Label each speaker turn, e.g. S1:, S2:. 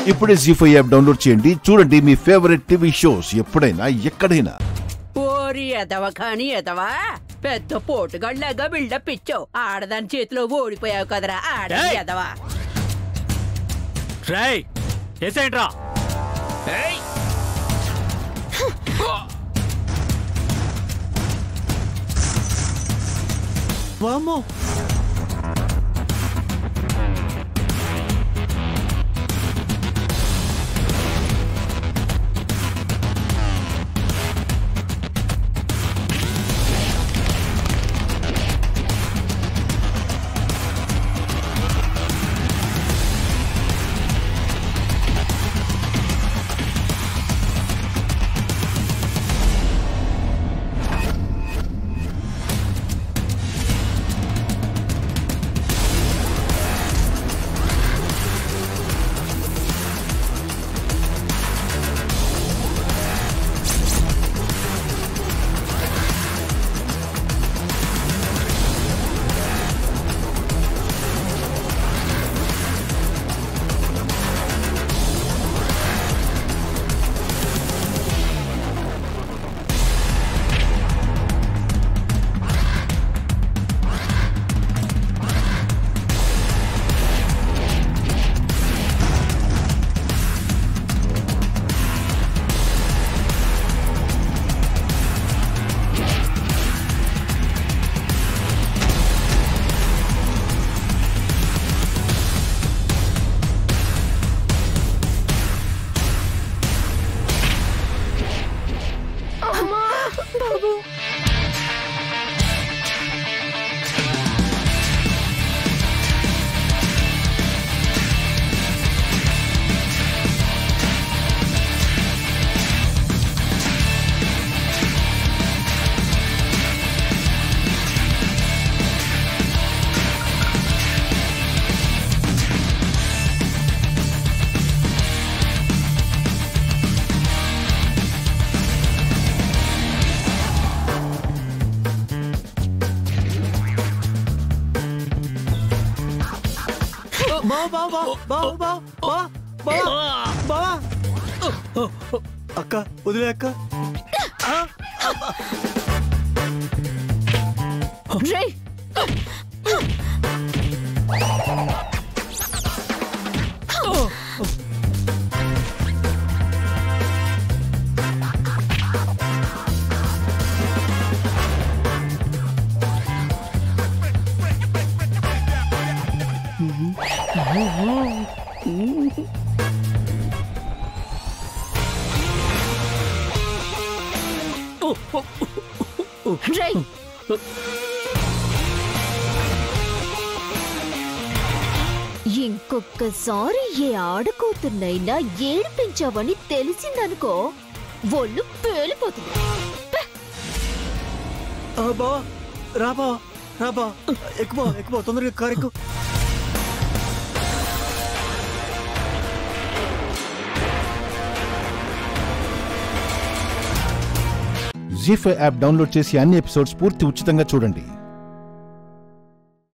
S1: ఇప్పుడే G five app download చేయండి చూడండి మీ ఫేవరెట్ టీవీ షోస్ ఎప్పుడైనా ఎక్కడైనా
S2: ఓరి ఎదవ కాని ఎదవా పెద్ద పోటుగాళ్ళగా బిల్డప్ ఇచ్చావు ఆడదాని చేతిలో ఓడిపోయావు కదరా ఆడ
S3: ఏయ్!
S2: ఎదవా
S3: రేయ్ చేసేయండిరా
S4: వామ్మో బావా బావా బావా బావా బావా బావా బావా అక్క వదిలే అక్క
S2: రేయ్ రేయ్
S5: ఇంకొక్కసారి ఏ ఆడకూతున్నైనా ఏడిపించావని తెలిసిందనుకో ఒళ్ళు పేలిపోతుంది
S4: ఆ, బావా రా బావా రా బావా ఎక్కువ ఎక్కువ తొందరగా కారు ఎక్కువ
S1: జీ ఫైవ్ యాప్ డౌన్లోడ్ చేసి అన్ని ఎపిసోడ్స్ పూర్తి ఉచితంగా చూడండి